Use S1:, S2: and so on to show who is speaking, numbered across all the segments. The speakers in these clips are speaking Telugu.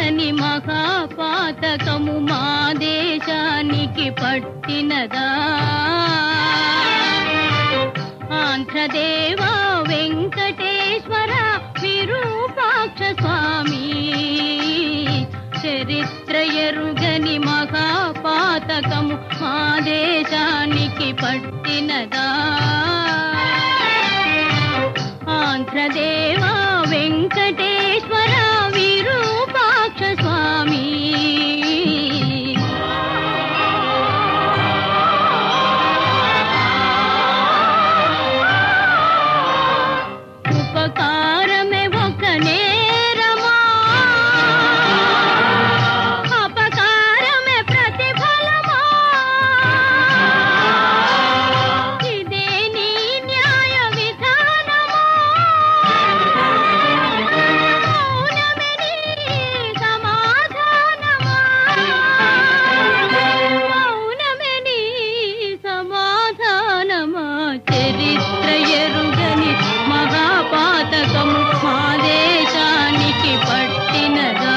S1: ఎరుగని మహాపాతకము మా దేశానికి పట్టినదా ఆంధ్రదేవా వెంకటేశ్వర విరూపాక్ష స్వామి చరిత్ర ఎరుగని మహాపాతకము మా దేశానికి పట్టినదా ఆంధ్రదేవా వెంకటేశ్వర విరూపాక్ష స్వామి ఉపకారమే ఒక నేరమా అపకారమే ప్రతిఫలమా ఇదే నీ న్యాయ విధానమా మౌనమే నీ సమాధానమా మౌనమే నీ సమాధానమా చరిత్ర ఎరుగని మహాపాతకము మా దేశానికి పట్టినదా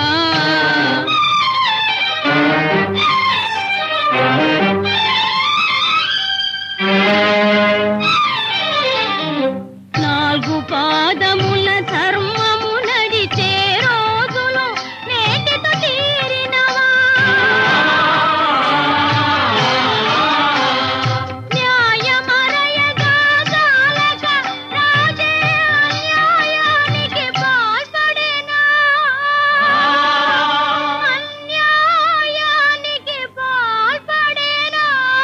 S1: నాలుగు పాదముల ధర్మము నడిచే రోజులు నేటితో తీరినవా న్యాయమరయగా సాలక రాజే అన్యాయానికి పాల్పడేనా అన్యాయానికి పాల్పడేనా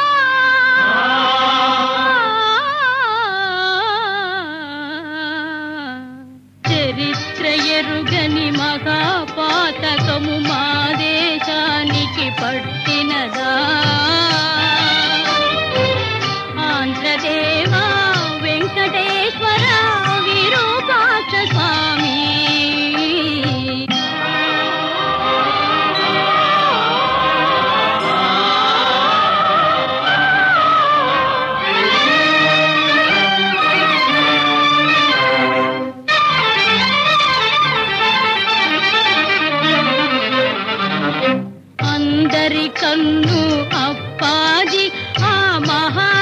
S1: చరిత్ర ఎరుగని మహాపాతకము మా దేశానికి పట్టినదా ఆంధ్రదేవా వెంకటేశ్వర విరూపాక్ష స్వామి అందరి కన్ను అప్పాజి ఆ మహా